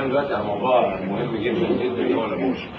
هنتكلم دلوقتي عن موضوع مهم جدا جدا اللي هو الابورشن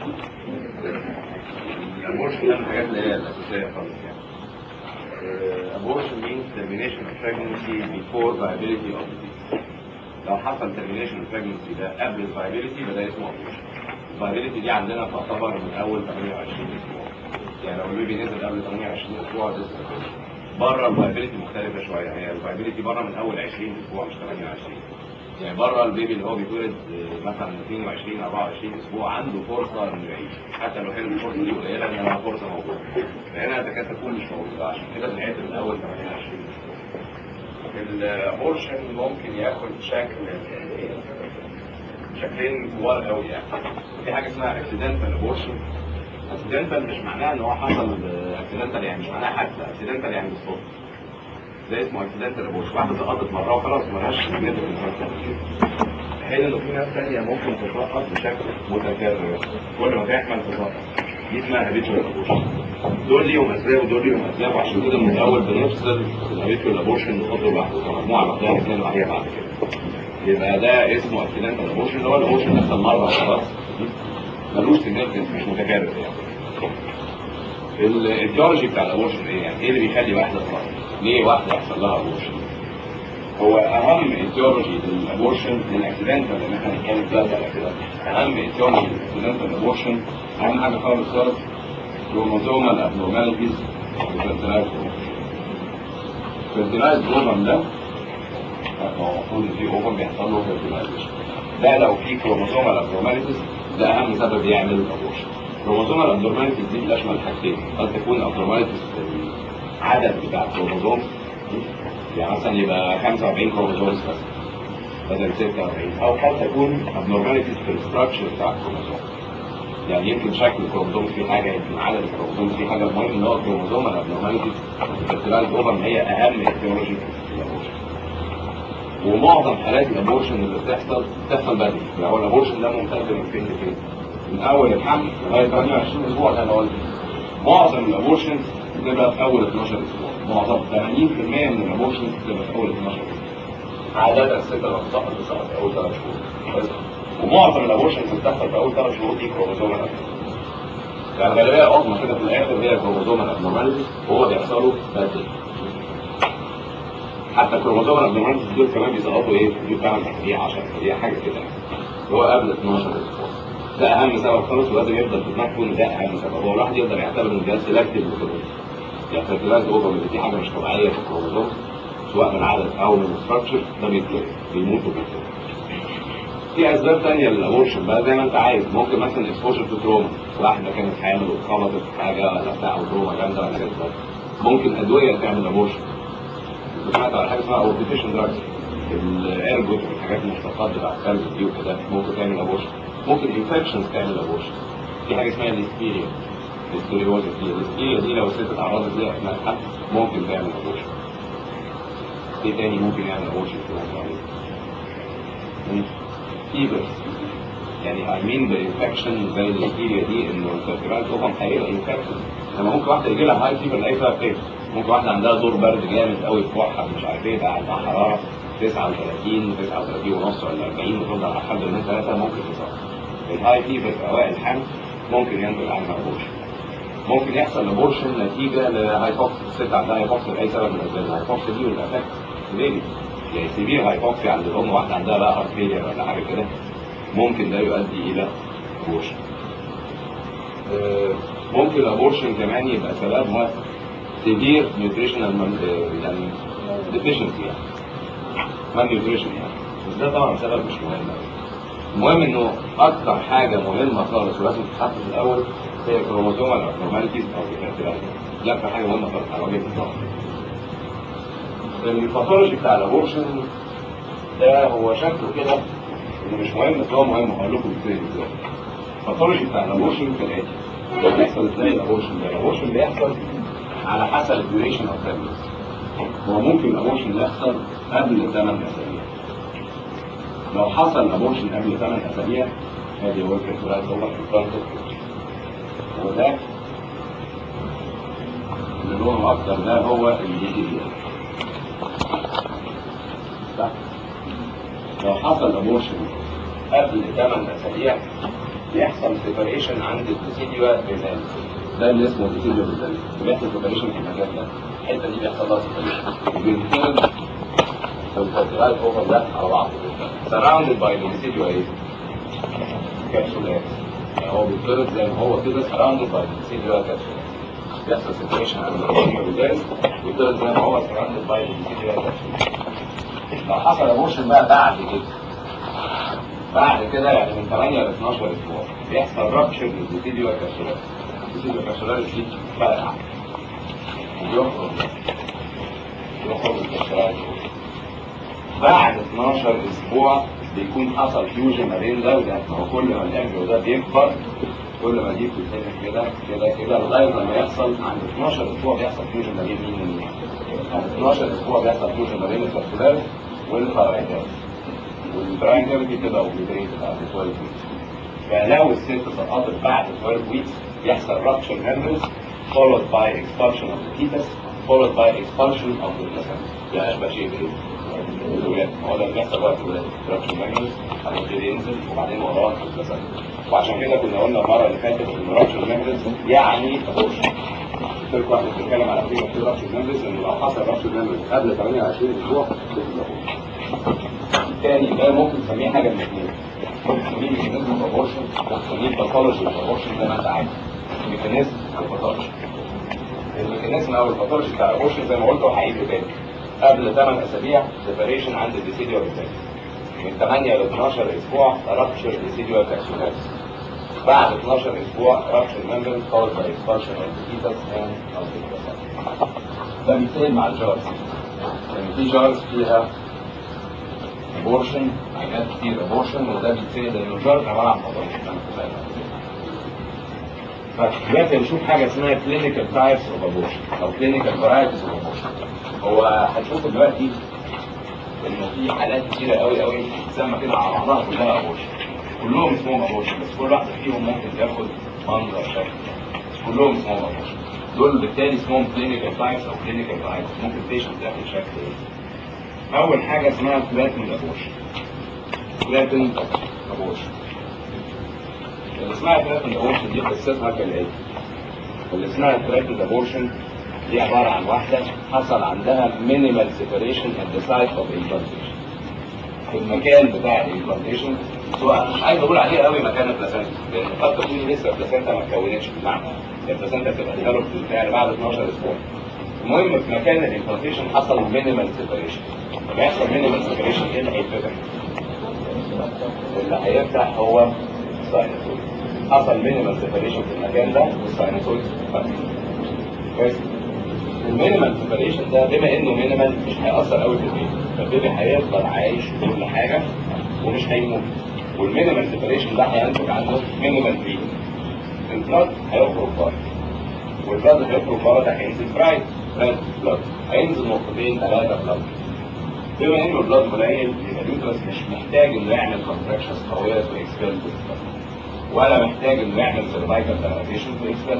الابورشن ده من الحاجات اللي هي الاساسيه خالص يعني abortion means termination of pregnancy before viability of disease لو حصل termination of pregnancy ده قبل الفايبيليتي يبقى ده اسمه abortion الفايبيليتي دي عندنا تعتبر من اول 28 اسبوع يعني لو البيبي نزل قبل 28 اسبوع ده اسمه abortion بره الفايبيليتي مختلفه شويه هي الفايبيليتي بره من اول 20 اسبوع مش 28 يعني بره البيبي اللي هو بيتولد مثلا 22 24 اسبوع عنده فرصه انه يعيش حتى لو كانت الفرصه دي قليله انما فرصه موجوده فهنا تكاد تكون مش موجوده عشان كده بنعد من اول 28 الابورشن ممكن ياخد شكل شكلين كبار قوي يعني في حاجه اسمها اكسيدنتال ابورشن اكسيدنتال مش معناها ان هو حصل اكسيدنتال يعني مش معناها حادثه اكسيدنتال يعني بالصدفه ده اسمه اكسيدنتال ابورشن واحده سقطت مره وخلاص ملهاش سيجنفكت في حين انه في ناس ثانيه ممكن تسقط بشكل متكرر كل ما تحمل تسقط دي اسمها هابيتوال ابورشن دول ليهم اسباب ودول ليهم اسباب وعشان كده من الاول بنفصل الهابيتوال ابورشن نحطه لوحده كمجموعه لوحدها نتكلم عليها بعد كده يبقى ده اسمه اكسيدنتال ابورشن اللي هو الابورشن بيحصل مره وخلاص ملوش سيجنفكت مش متكرر يعني الجيولوجي بتاع الابورشن ايه يعني ايه اللي بيخلي واحده تسقط ليه واحده يحصل لها ابورشن هو اهم ايتيولوجي للابورشن للاكسيدنتال اللي احنا هنتكلم فيها الاكسيدنتال اهم ايتيولوجي للاكسيدنتال ابورشن اهم حاجه خالص خالص كروموزومال ابنورماليتيز وفيرتلايز فيرتلايز اوفم ده هو المفروض ان في اوفم بيحصل له فيرتلايزيشن ده لو في كروموزومال ابنورماليتيز ده اهم سبب يعمل الابورشن كروموزومال ابنورماليتيز دي بتشمل حاجتين قد تكون ابنورماليتيز في العدد بتاع الكروموزوم يعني مثلا يبقى 45 كروموزومز بس بدل 46 او قد تكون ابنورماليتيز في الاستراكشر بتاع الكروموزوم يعني يمكن شكل الكروموزوم في حاجه يمكن عدد الكروموزوم في حاجه المهم ان هو الكروموزوم الابنورماليتيز الفيرتلايز اوفر هي اهم ايتيولوجي في الابورشن ومعظم حالات الابورشن اللي بتحصل بتحصل بدري يعني هو الابورشن ده ممتد من فين لفين من اول الحمل لغايه 28 اسبوع زي ما قلت معظم الابورشن بتبقى في اول 12 اسبوع معظم 80% من الابورشن بتبقى في اول 12 اسبوع عادة الست لما بتسقط بتسقط في اول 3 شهور بس ومعظم الابورشن اللي بتحصل في اول 3 شهور دي كروموزوم يعني الغالبيه العظمى كده في الاخر هي كروموزوم الابنورماليتيز وهو بيحصلوا بدري حتى الكروموزوم الابنورماليتيز دول كمان بيسقطوا ايه؟ دي بتعمل تحديد 10 دي حاجه كده هو قبل 12 اسبوع ده اهم سبب خالص ولازم يفضل في دماغكم ان ده اهم سبب هو الواحد يقدر يعتبر ان ده سيلكتيف يعني فيرتلايز اوفر اللي دي حاجه مش طبيعيه في الكروموزوم سواء من العدد او من الاستراكشر ده بيتلغي بيموت وبيتلغي في اسباب ثانيه للابورشن بقى زي ما انت عايز ممكن مثلا اكسبوجر تو تروما واحده كانت حامل واتخبطت في حاجه ولا بتاع او تروما جامده ولا كده ممكن ادويه تعمل ابورشن سمعت على حاجه اسمها اورتيفيشن دراجز الارجوت والحاجات المشتقات بتاع السلز دي وكده ممكن تعمل ابورشن ممكن انفكشنز تعمل ابورشن في حاجه اسمها الاسبيريا الاسبيريوزس دي الاسبيريا دي لو الست اتعرضت ليها اثناء الحمل ممكن تعمل ابورشن ايه تاني ممكن يعمل ابورشن فيبرز يعني اي مين بانفكشن زي الاسبيريا دي انه الفيرتيلايز اوفم هيبقى انفكشن لما ممكن واحده يجي لها هاي فيبر لاي سبب تاني ممكن واحده عندها دور برد جامد قوي في كحه مش عارف ايه بقى عندها حراره 39 39 ونص ولا 40 وتفضل على حد من ثلاثه ممكن يصاب الهاي فيبر في اوائل الحمل ممكن ينتج عنها ابورشن ممكن يحصل ابورشن نتيجه لهايبوكسي الست عندها هايبوكسي لاي سبب من الاسباب الهايبوكسي دي والافكت بيبي يعني سيفير هايبوكسي عند الام واحده عندها بقى هارت فيلير ولا حاجه كده ممكن ده يؤدي الى ابورشن ممكن الابورشن كمان يبقى سببها سيفير نيوتريشنال يعني ديفيشنسي يعني مال نيوتريشن يعني بس ده طبعا سبب مش مهم قوي المهم انه اكتر حاجه مهمه خالص ولازم تتحط في الاول هي كروموزومال ابنورماليتيز او ديفكتيفايز دي اكتر حاجه مهمه خالص على وجه الاطلاق الباثولوجي بتاع الابورشن ده هو شكله كده انه مش مهم بس هو مهم هقول لكم ازاي ازاي الباثولوجي بتاع الابورشن كالاتي بيحصل ازاي الابورشن ده الابورشن بيحصل على حسب الديوريشن اوف بريجنسي هو ممكن الابورشن يحصل قبل 8 اسابيع لو حصل ابورشن قبل 8 اسابيع ادي هو الفيرتلايز اوفر في الفرنت وده اللي لونه اكتر ده هو الدي صح لو حصل ابورشن قبل 8 اسابيع يحصل سيبريشن عند البروسيديو بيزال ده اللي اسمه البروسيديو بيزال بيحصل سيبريشن في المكان ده الحته دي بيحصل لها سيبريشن وبينتقل الفوتيغال اوفر ده على بعض سراوندد باي البروسيديو ايه؟ كبسولات يعني هو بيتضرب زي ما هو كده سراوندد باي البروسيديو كبسولات بيحصل سيبريشن عند البروسيديو بيزال بيتضرب زي ما هو سراوندد باي البروسيديو كبسولات لو حصل ابورشن بقى بعد كده بعد كده يعني من 8 ل 12 اسبوع بيحصل رابشر للفيديو كابسولار الفيديو كابسولار دي فرقع يخرج يخرج الكابسولار بعد 12 اسبوع بيكون حصل فيوجن ما بين ده وده ما هو كل ما الامبريو ده بيكبر كل ما دي بتتفتح كده كده كده لغايه لما يحصل عند 12 اسبوع بيحصل فيوجن ما بين مين ومين عند 12 اسبوع بيحصل فيوجن ما بين الكابسولار والفرايدات والتراينجل دي بتبقى اوبليتريتد بعد 12 ويكس فلو الست سقطت بعد 12 ويكس يحصل رابشر ميمبرز followed by expulsion of the fetus followed by expulsion of the placenta ده اشبه شيء بايه؟ الولاد هو ده اللي بيحصل بقى في الولاد رابشر ميمبرز هيبتدي ينزل وبعدين وراه البلاسنتا وعشان كده كنا قلنا المره اللي فاتت ان رابشر ميمبرز يعني ابورشن قلت لكم احنا بنتكلم على فكره في رابشر ميمبرز ان لو حصل رابشر ميمبرز قبل 28 اسبوع بتبقى الثاني ده ممكن تسميه حاجه من الاثنين ممكن تسميه ميكانيزم اوف ابورشن ممكن تسميه باثولوجي اوف ابورشن زي ما انت عايز ميكانيزم او باثولوجي الميكانيزم او الباثولوجي بتاع الابورشن زي ما قلت هعيده تاني قبل 8 اسابيع سيبريشن عند الديسيديو بالذات من 8 ل 12 اسبوع رابشر ديسيديو كابسولاريس بعد 12 اسبوع رابشر ممبرز فولد باي اكسبانشن اوف الفيتس اند اوف ده بيتسال مع الجارز لان في جارز فيها ابورشن عينات كتير ابورشن وده بيتسال لان الجارز عباره عن فضلات فدلوقتي هنشوف حاجه اسمها كلينيكال تايبس اوف ابورشن او كلينيكال فرايتيز اوف ابورشن هو هتشوفوا دلوقتي انه في حالات كتيره قوي قوي بتسمى كده على بعضها كلها ابورشن كلهم اسمهم ابورشن بس كل واحده فيهم ممكن تاخد منظر شكل بس كلهم اسمهم ابورشن دول بالتالي اسمهم كلينيكال تايبس او كلينيكال تايبس ممكن بيشنت تاخد شكل ايه اول حاجه اسمها فلاتند ابورشن فلاتند ابورشن اللي اسمها فلاتند ابورشن دي قصتها كالاتي اللي اسمها فلاتند ابورشن دي عباره عن واحده حصل عندها مينيمال سيبريشن ات ذا سايت اوف امبلانتيشن في المكان بتاع الامبلانتيشن سواء مش عايز اقول عليه قوي مكان البلاسنتا لان قد تكون لسه البلاسنتا ما اتكونتش بالمعنى البلاسنتا بتبقى ديفلوب بالفعل بعد 12 اسبوع المهم في مكان الامبلانتيشن حصل مينيمال سيبريشن لما يحصل مينيمال سيبريشن ايه اللي هيتفتح؟ اللي هيفتح هو الساينسويد حصل مينيمال سيبريشن في المكان ده والساينسويد فتح كويس المينيمال سيبريشن ده بما انه مينيمال مش هيأثر قوي في البيبي فالبيبي هيفضل عايش وكل حاجه ومش هيموت والمينيمال سيبريشن ده هينتج عنه مينيمال بليد البلاد هيخرج بره والبلاد هيخرج بره ده هينزل برايت برايت بلاد هينزل نقطتين ثلاثه بلاد بما انه البلاد قليل يبقى اليوترس مش محتاج انه يعمل كونتراكشنز قويه تو اكسبيل ولا محتاج انه يعمل سيرفايكال دايلاتيشن تو اكسبيل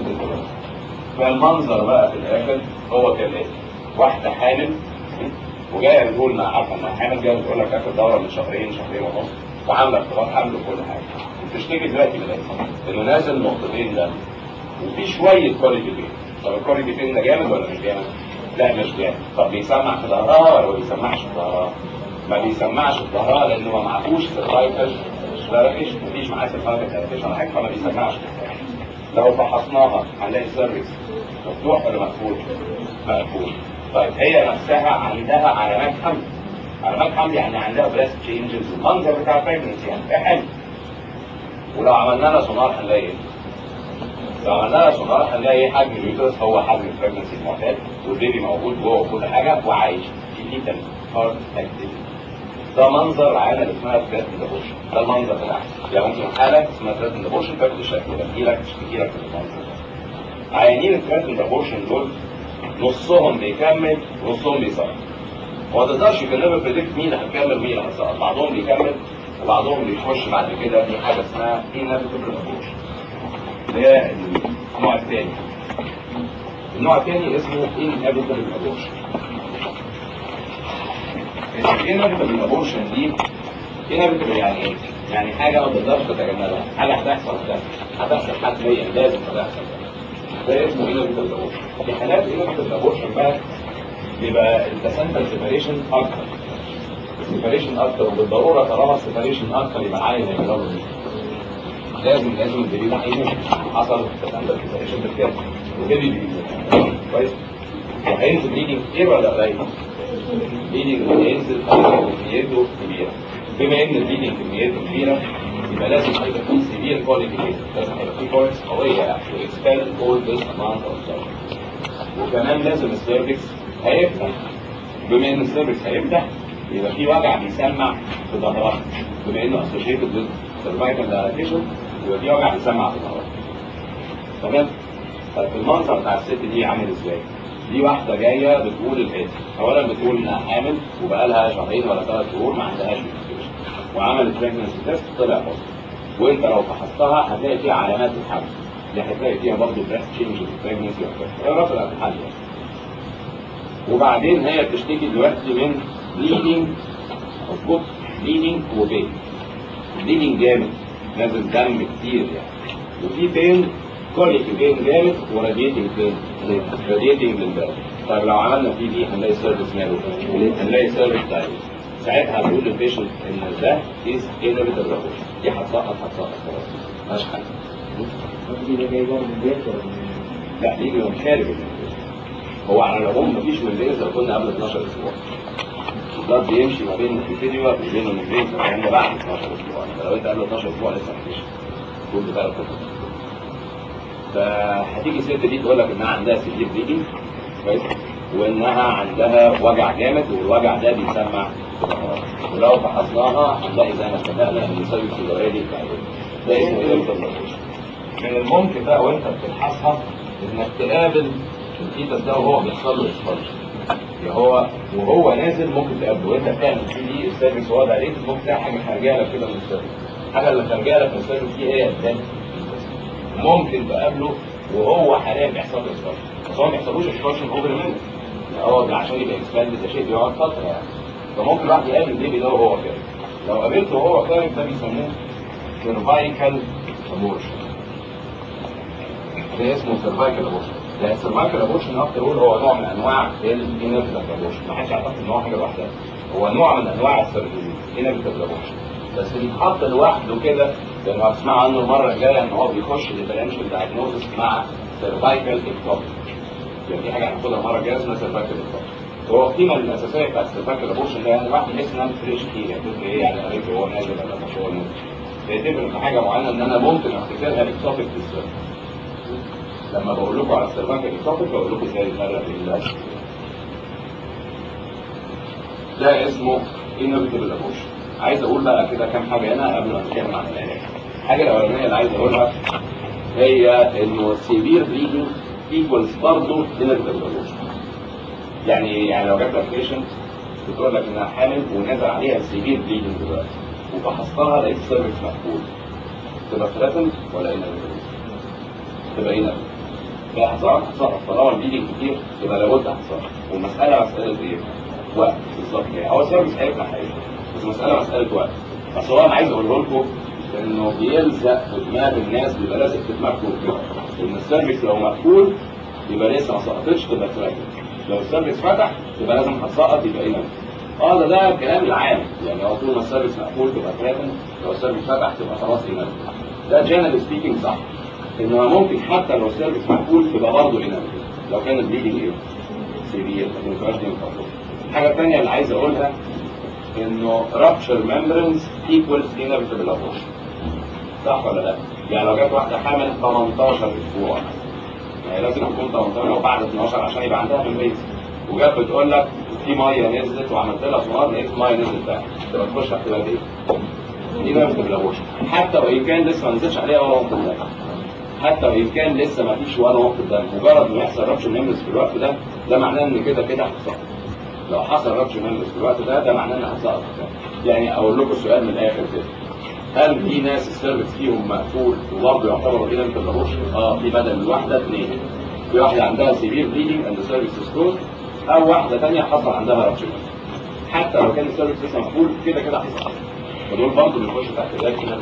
فالمنظر بقى في الاخر هو كالاتي واحده حامل وجايه بتقول ما عارفه انها حامل جايه بتقول لك اخر دوره من شهرين شهرين ونص وعامله اختبار حمل وكل حاجه وبتشتكي دلوقتي من ايه؟ انه نازل نقطتين ده وفي شويه كواليتي بين طب الكواليتي بين ده جامد ولا مش جامد؟ لا مش جامد طب بيسمع في ظهرها ولا ما بيسمعش في ظهرها؟ ما بيسمعش في ظهرها لانه ما معهوش سيرفايكال ثيرابيش مفيش معاه سيرفايكال ثيرابيش ولا حاجه فما بيسمعش في ظهرها لو فحصناها هنلاقي السيرفيس مفتوح ولا مقفول؟ مقفول طيب هي نفسها عندها علامات حمل علامات حمل يعني عندها بريست تشينجز المنظر بتاع البريجنسي يعني في حمل ولو عملنا لها سونار هنلاقي ايه؟ لو عملنا لها سونار هنلاقي حجم اليوترس هو حجم البريجنسي المعتاد والبيبي موجود جوه وكل حاجه وعايش في جدا هارد اكتيفيتي ده منظر عينه اللي اسمها ثلاث ديبوشن ده المنظر بتاعها يعني ممكن حاله اسمها ثلاث ديبوشن تاخد الشكل ده تجي لك تشتكي لك من المنظر ده عيانين الثلاث ديبوشن دول نصهم بيكمل ونصهم بيسقط هو ما تقدرش يكلمك بريدكت مين هتكمل مين هتسقط بعضهم بيكمل وبعضهم بيخش بعد كده في حاجه اسمها inevitable abortion ده النوع الثاني النوع الثاني اسمه inevitable abortion الانابيتابل ابورشن دي انابيتابل يعني ايه؟ يعني حاجه ما تقدرش تتجنبها حاجه هتحصل هتحصل هتحصل حتميا لازم هتحصل ده اسمه انابيتال ابورشن في حالات انابيتال ابورشن بقى بيبقى البلاسنتال سيبريشن اكتر السيبريشن اكتر وبالضروره طالما السيبريشن اكتر يبقى عايز يجربه لازم لازم الجديد هيموت حصل البلاسنتال سيبريشن بالكامل وبيبي بيموت كويس وهينزل بليدنج كتير ولا قليل؟ بليدنج هينزل كميته كبيره بما ان البليدنج كميته كبيره يبقى لازم هيبقى فيه سيفير كواليتي لازم هيبقى فيه كواليتي قويه يعني to expel all this amount of blood وكمان لازم السيرفكس هيفتح بما ان السيرفكس هيفتح يبقى في وجع بيسمع في ظهرها بما انه اسوشيتد with cervical dilatation يبقى في وجع بيسمع في ظهرها تمام طيب المنظر بتاع الست دي عامل ازاي؟ دي واحده جايه بتقول الاتي اولا بتقول انها حامل وبقى لها شهرين ولا ثلاث شهور ما عندهاش انفكشن وعملت بريجنسي تيست طلع بوزيتيف وانت لو فحصتها هتلاقي فيها علامات الحمل اللي هتلاقي فيها برضه بريست تشينج في البريجنسي وكده هي رافضه الحل يعني وبعدين هي بتشتكي دلوقتي من بليدنج مظبوط بليدنج وبين بليدنج جامد نازل دم كتير يعني وفي بين كوليك بين جامد وراديتنج بين راديتنج للبال طيب لو عملنا في دي هنلاقي سيرفيس ماله هنلاقي سيرفيس دايت ساعتها هنقول للبيشنت ان ده از انابيتال دي هتسقط هتسقط خلاص مالهاش حل دي جاي بقى من البيت ولا من لا بيجي من خارج الانفلونزا. هو على العموم مفيش ويندوز لو كنا قبل 12 اسبوع البلاد بيمشي ما بين الفيديو وبين الفيديو الكلام ده بعد 12 اسبوع يعني لو انت قبل 12 اسبوع لسه مفيش كل ثلاث اسابيع فهتيجي الست دي تقول لك انها عندها سيفير بليدنج كويس وانها عندها وجع جامد والوجع ده بيسمع في ظهرها ولو فحصناها هنلاقي زي ما اتفقنا ان السيرفيس الاوريدي بتاعته ده اسمه ايه من الممكن بقى وانت بتفحصها انك تقابل الفيتس ده وهو بيحصل له اكسبانشن يعني هو وهو نازل ممكن تقابله وانت بتعمل سي دي السيرفيس وضع عليك ممكن تلاقي حاجه خارجه لك كده من السيرفيس الحاجه اللي خارجه لك من السيرفيس دي هي الدم ممكن تقابله وهو حاليا بيحصل له اكسبانشن بس هو ما بيحصلوش اكسبانشن اوفر منه هو عشان يبقى اكسباند ده شيء بيقعد فتره يعني فممكن الواحد يقابل البيبي ده وهو خارج لو قابلته وهو خارج ده بيسموه سيرفايكال ابورشن ده اسمه سيرفايكال ابورشن ده السيرفايكال ابورشن اكتر يقول هو نوع من انواع الانابيتال ابورشن ما حدش يعتقد ان هو حاجه لوحدها هو نوع من انواع الانابيتال ابورشن بس بيتحط لوحده كده لانه هتسمعوا عنه المره الجايه ان هو بيخش ديفرنشال دايجنوزس مع سيرفايكال اكتوبيك يعني دي حاجه هناخدها المره الجايه اسمها سيرفايكال اكتوبيك هو القيمه الاساسيه بتاعت السيرفايكال ابورشن ده يعني الواحد يحس ان انا فريش كتير يعني تفرق ايه يعني قريت هو نازل ولا مش هو نازل هي تفرق في حاجه معينه ان انا ممكن افتكرها اكتوبيك بالذات لما بقول لكم على السيرفايكال اكتوبيك بقول لكم ازاي نفرق بين ده ده اسمه انوفيتبل ابورشن عايز اقول بقى كده كام حاجه هنا قبل ما نتكلم عن العلاج الحاجه الاولانيه اللي عايز اقولها هي انه السيفير بليدنج ايكوالز برضه انوفيتبل ابورشن يعني يعني لو جات لك بيشنت بتقول لك انها حامل ونازل عليها السيفير بليدنج دلوقتي وفحصتها لقيت السيرفكس مقفول تبقى ثريتن ولا انوفيتبل؟ تبقى انوفيتبل لا هتسقط هتسقط طالما البليدنج كتير يبقى لابد هتسقط والمساله مساله ايه؟ وقت بالظبط يعني هو السيرفكس هيفتح هيفتح بس المسألة مسألة وقت بس هو أنا عايز أقوله لكم إنه بيلزق في دماغ الناس بيبقى لازق في دماغكم كده إن السيرفكس لو مقفول يبقى لسه ما سقطتش تبقى تراكم لو السيرفكس فتح يبقى لازم هتسقط يبقى إيه اه ده ده الكلام العام يعني هو طول ما السيرفكس مقفول تبقى تراكم لو السيرفكس فتح تبقى خلاص إيه ده جنرال سبيكينج صح إنه ممكن حتى لو السيرفكس مقفول تبقى برضه إيه لو كان البليدنج إيه سيفير ما تنفعش دي مقفول الحاجة الثانية اللي عايز أقولها انه rupture membranes equals inevitable abortion صح ولا لا؟ يعني لو جت واحدة حامل 18 اسبوع يعني لازم تكون 18 او بعد 12 عشان يبقى عندها في البيت وجت بتقول لك في ميه نزلت وعملت لها سونار لقيت الميه نزلت تحت تبقى تخش احتمال ايه؟ inevitable abortion حتى وان كان لسه ما نزلش عليها ولا نقطة دم حتى وان كان لسه ما فيش ولا نقطة دم مجرد ما يحصل rupture membranes في الوقت ده ده معناه ان كده كده هتسقط لو حصل ربش مهندس في الوقت ده ده معناه انها هتسقط يعني اقول لكم السؤال من الاخر كده هل في ناس السيرفكس فيهم مقفول وبرضه يعتبروا كده انت الربوش؟ اه في بدل الواحده اثنين في واحده عندها سيفير بليدنج اند سيرفكس سكول او واحده ثانيه حصل عندها ربش حتى لو كان السيرفكس لسه مقفول كده كده هتسقط فدول برضه بيخشوا تحت ده كده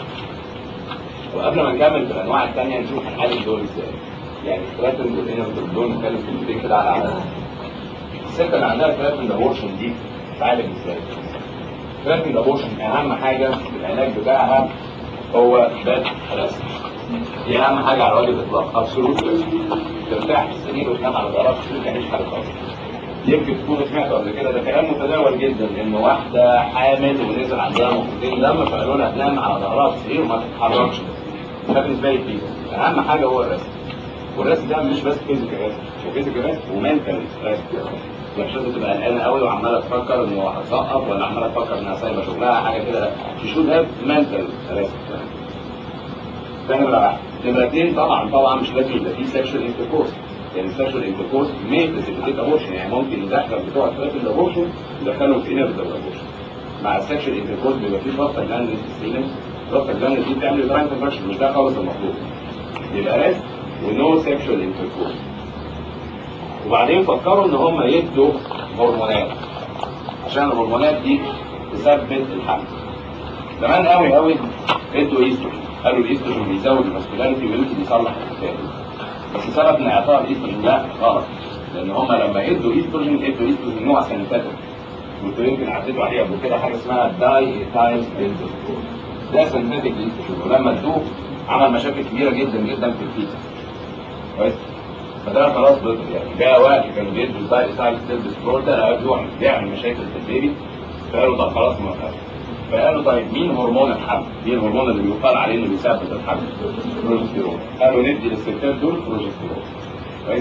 وقبل ما نكمل في الانواع الثانيه نشوف هنعالج دول ازاي يعني الثلاثين والانرتول دول نتكلم كلمتين كده على عدد الست اللي عندها ثلاثين ابورشن دي بتتعالج ازاي؟ ثلاثين ابورشن اهم حاجه في العلاج بتاعها هو باد رسم دي اهم حاجه على وجه الاطلاق ابسولوت ترتاح في السرير وتنام على ظهرك ما تعملش حاجه خالص يمكن تكونوا سمعتوا قبل كده ده كلام متداول جدا ان واحده حامل ونزل عندها نقطتين دم فقالوا لها تنام على ظهرها في السرير وما تتحركش ده بالنسبه لي كده اهم حاجه هو الرسم والرسم ده مش بس فيزيكال رسم هو فيزيكال رسم ومنتال رسم يعني مش لازم تبقى قلقانه قوي وعماله تفكر انه هتسقط ولا عماله تفكر انها سايبه شغلها حاجه كده لا في شود هاف منتال رسم ده نمره واحد نمره اثنين طبعا طبعا مش لازم يبقى فيه سكشوال انتركورس يعني السكشوال انتركورس ميت فاسيليتيت ابورشن يعني ممكن يدخل بتوع الثلاث الابورشن يدخلهم في انرد الابورشن مع السكشوال انتركورس بيبقى فيه ضغط جلاند السيلم ضغط جلاند دي بتعمل يوتراين كونفرشن مش ده خالص المطلوب يبقى ريست ونو سكشوال انتركورس وبعدين فكروا ان هم يدوا هرمونات عشان الهرمونات دي تثبت الحمل زمان قوي قوي ادوا ايستروجين قالوا الايستروجين بيزود الماسكولاريتي ويمكن يصلح الحكايه بس سبب ان اعطاء الايستروجين ده غلط لان هم لما ادوا ايستروجين ادوا ايستروجين نوع سنتاتيك كنتوا يمكن عديتوا عليه قبل كده حاجه اسمها داي ايتايل ده سنتاتيك ايستروجين ولما ادوه عمل مشاكل كبيره جدا جدا في الفيتا كويس فده خلاص بطل يعني جاء وقت كانوا بيدوا الداي ايتايل ستيل ده بيعمل مشاكل في البيبي فقالوا طب خلاص ما فقالوا طيب مين هرمون الحمل؟ مين الهرمون اللي بيقال عليه انه بيثبت الحمل؟ بروجستيرون قالوا ندي للستات دول بروجستيرون كويس؟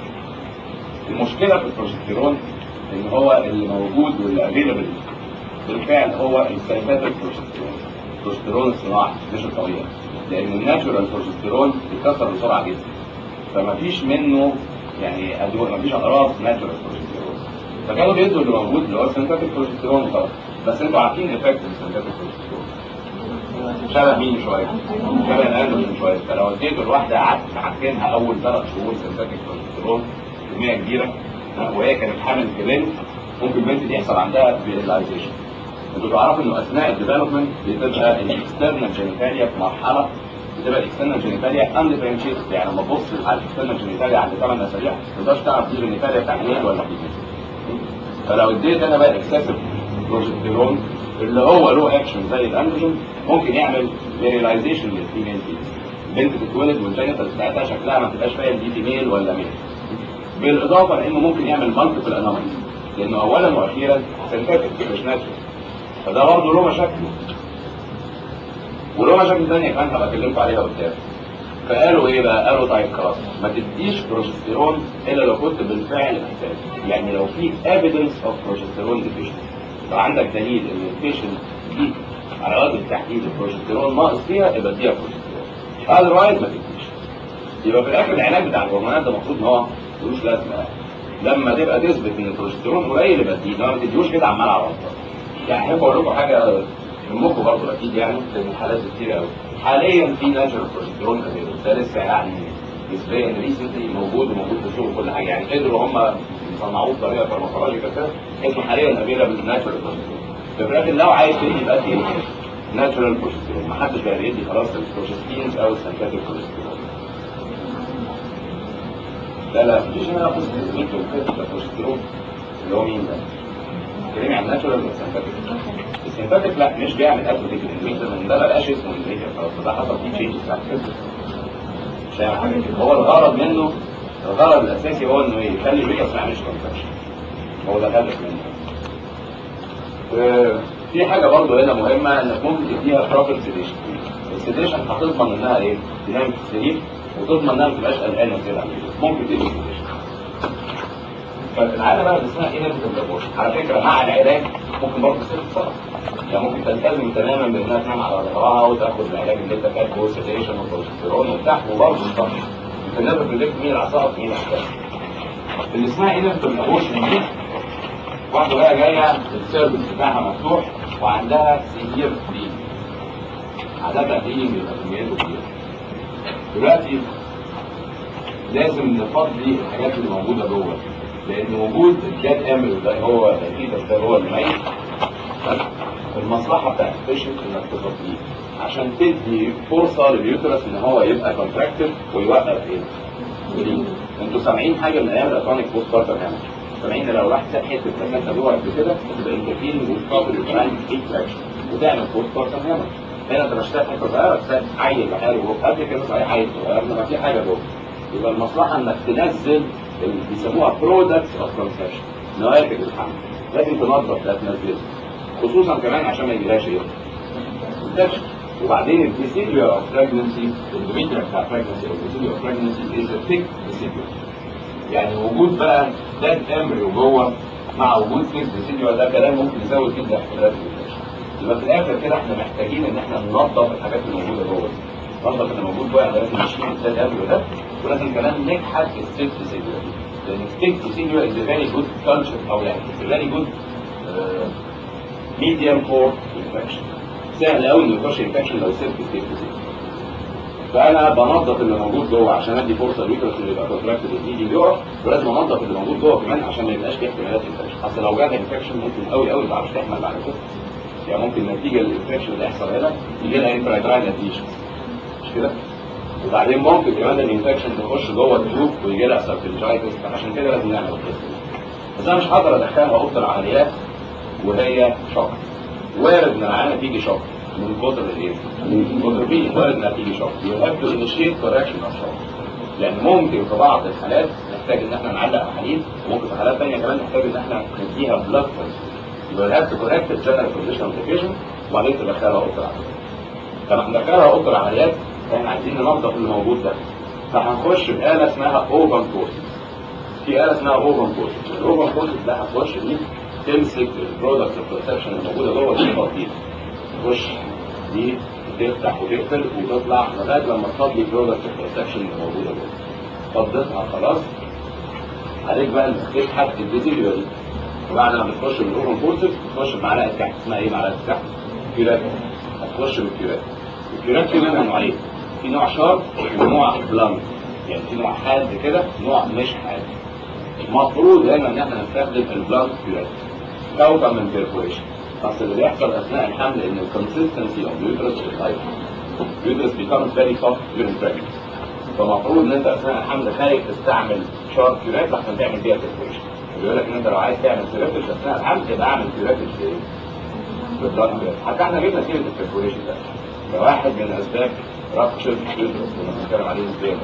المشكله في البروجستيرون ان هو اللي موجود واللي افيلبل بالفعل هو السينثيتك بروجستيرون البروجستيرون الصناعي مش الطبيعي لان الناتشورال بروجستيرون بيتكسر بسرعه جدا فما فيش منه يعني ادويه ما فيش اقراص ناتشورال بروجستيرون فكانوا بيدوا اللي موجود اللي هو السينثيتك بروجستيرون خلاص بس انتوا عارفين افكت السينثيتك بروجستيرون شبه مين شويه؟ شبه الاندروجين شويه فلو اديته الواحده قعدت تعفنها اول ثلاث شهور سينثيتك بروجستيرون كميه كبيره وهي كانت حامل في بنت ممكن البنت دي يحصل عندها فيريلايزيشن انتوا تعرفوا انه اثناء الديفلوبمنت بتبقى الاكسترنال جينيتاليا في مرحله بتبقى الاكسترنال جينيتاليا اندفرنشيتد يعني لما تبص على الاكسترنال جينيتاليا عند 8 اسابيع ما تقدرش تعرف دي جينيتاليا بتاع ميل ولا فيميل فلو اديت انا بقى اكسسيف بروجستيرون اللي هو له اكشن زي الاندروجين ممكن يعمل فيريلايزيشن للفيميل دي البنت تتولد والجينيتال بتاعتها شكلها ما تبقاش فاهم دي فيميل ولا ميل بالاضافه لانه ممكن يعمل مالتيبل انوماليز لانه اولا واخيرا سنتاتيك مش ناتشورال فده برضه له مشاكل وله مشاكل ثانيه كمان هبقى اكلمكم عليها قدام فقالوا ايه بقى؟ قالوا طيب خلاص ما تديش بروجستيرون الا لو كنت بالفعل محتاج يعني لو في ايفيدنس اوف بروجستيرون ديفيشن لو عندك دليل ان البيشنت دي على وجه التحديد البروجستيرون ناقص فيها يبقى اديها بروجستيرون اذروايز ما تديش يبقى في الاخر العلاج بتاع الهرمونات ده المفروض ان هو ملوش لازمه لما تبقى تثبت ان البروجستيرون قليل يبقى تديه ما تديهوش كده عمال على بطال يعني احب اقول لكم حاجه يهمكم برضه اكيد يعني لان الحالات كتير قوي حاليا في ناتشورال بروجستيرون افيلبل ده لسه يعني نسبيا ريسنتلي موجود وموجود في السوق وكل حاجه يعني قدروا هم يصنعوه بطريقه فارماكولوجيكال كده اسمه حاليا افيلبل ناتشورال بروجستيرون في الاخر لو عايز تدي يبقى ادي ناتشورال بروجستيرون ما حدش بقى يدي خلاص البروجستينز او السنتاتيك بروجستيرون لا لا مفيش هنا قصه الميتو وكده البروجستيرون اللي هو مين ده؟ كلامي عن ناتشورال ولا سنتاتيك؟ السنتاتيك لا مش بيعمل ابليك الميتر من ده ما بقاش اسمه الميتر خلاص ده حصل فيه تشينج مش هيعمل حاجه كده هو الغرض منه الغرض الاساسي هو انه ايه يخلي الميتر ما يعملش كونتراكشن هو ده الهدف منه في حاجه برضه هنا مهمه انك ممكن تديها بروبر سيديشن السيديشن هتضمن انها ايه؟ تنام في السرير وتضمن انها ما تبقاش قلقانه كده ممكن تدي سيديشن فالعاده بقى اسمها ايه على فكره مع العلاج ممكن برضه تصير تصرف يعني ممكن تلتزم تماما بانها تنام على ظهرها وتاخد العلاج اللي انت كاتبه سيديشن وبروجستيرون وبتاع وبرضه تصرف انت نقدر بريدكت مين العصائب مين الحكايه اللي اسمها انفيتال ابورشن دي واحده بقى جايه السيرفس بتاعها مفتوح وعندها سيفير بليد عادة بليد بيبقى كميته كبيره دلوقتي لازم نفضي الحاجات اللي موجوده جوه لان وجود الجاد امل ده هو الفيتس ده هو الميت المصلحه بتاعت البيشنت انك تغطيه عشان تدي فرصه لليوترس ان هو يبقى كونتراكتد ويوقف ايه؟ جديد انتوا سامعين حاجه من ايام الاتونيك بوست بارتم هامش سامعين ان لو راح ساب حته بلاسنتا جوه قبل كده تبقى انترفيرنج وتقابل الجراند اكستراكشن وتعمل بوست بارتم هامش هنا انت مش ساب حته صغيره ساب عيل لحاله جوه قبل كده صحيح عيل صغير انما في حاجه جوه يبقى المصلحه انك تنزل اللي بيسموها برودكتس اوف كونسبشن نواتج الحمل لازم تنظف ده تنزله خصوصا كمان عشان ما يجيلهاش ايه؟ infection. وبعدين البريسيديو اوف بريجنسي الدوميتريا بتاع بريجنسي او البريسيديو اوف بريجنسي از ا ثيك بريسيديو يعني وجود بقى داد امبريو جوه مع وجود ثيك بريسيديو ده كلام ممكن يزود جدا احتمالات الانفكشن يبقى في الاخر كده احنا محتاجين ان احنا ننظف الحاجات اللي موجوده جوه دي ننظف اللي موجود جوه لازم نشيل الداد امبريو ده ولازم كمان نكحت الثيك بريسيديو دي لان الثيك بريسيديو از ا فيري جود كلتشر او يعني از ا فيري جود ميديم فور انفكشن سهل قوي انه يخش انفكشن لو سبت ستيت فانا بنظف اللي موجود جوه عشان ادي فرصه لليوترس اللي يبقى كونتراكتد البليدنج يقف ولازم انظف اللي موجود جوه كمان عشان ما يبقاش فيه احتمالات انفكشن اصل لو جات انفكشن ممكن قوي قوي ما تعرفش تحمل بعد كده يعني ممكن نتيجه للانفكشن اللي يحصل هنا يجي لها انفرايدراين اديشن مش كده؟ وبعدين ممكن كمان الانفكشن تخش جوه التيوب ويجي لها سيرفنجايتس عشان كده لازم نعمل القصه بس انا مش هقدر ادخلها اوضه العمليات وهي شوك وارد ان العيانه تيجي شوك من كتر الايه؟ من كتر بيه وارد انها تيجي شوك يو هاف تو انيشيت كوركشن اوف شوك لان ممكن في بعض الحالات نحتاج ان احنا نعلق محاليل وممكن في حالات ثانيه كمان نحتاج ان احنا نديها بلاد يبقى يو هاف تو كوركت الجنرال كونديشن اوف البيشنت وبعدين تدخلها اوضه العمليات لما ندخلها اوضه العمليات احنا عايزين ننظف اللي موجود ده فهنخش بآلة اسمها اوفن كورسز في آلة اسمها اوفن كورسز الاوفن كورسز ده هتخش دي تمسك البرودكت البرسبشن اللي موجوده جوه دي تفضيها تخش دي تفتح وتقفل وتطلع لغايه لما تفضي برودكت البرسبشن اللي موجوده جوه فضيتها خلاص عليك بقى انك تسحب الفيزيليو دي وبعد ما بتخش بالاوفن كورسز بتخش بمعلقه تحت اسمها ايه معلقه تحت؟ كيرات هتخش بالكيرات الكيرات في منها نوعين في نوع شارب ونوع بلانك يعني في نوع حاد كده نوع مش حاد المفروض هنا ان احنا نستخدم البلانك كيرات خوفا من بيرفوريشن اصل اللي بيحصل اثناء الحمل ان الكونسستنسي اوف اليوترس بتتغير اليوترس becomes very soft during pregnancy فمفروض ان انت اثناء الحمل خايف تستعمل شارب كيرات عشان تعمل بيها بيرفوريشن بيقول لك ان انت لو عايز تعمل كيراتش اثناء الحمل يبقى اعمل كيراتش بايه؟ بالبلانك كيرات حتى احنا جبنا سيره البيرفوريشن ده ده واحد من اسباب رابتشر اليوترس كنا بنتكلم عليه ازاي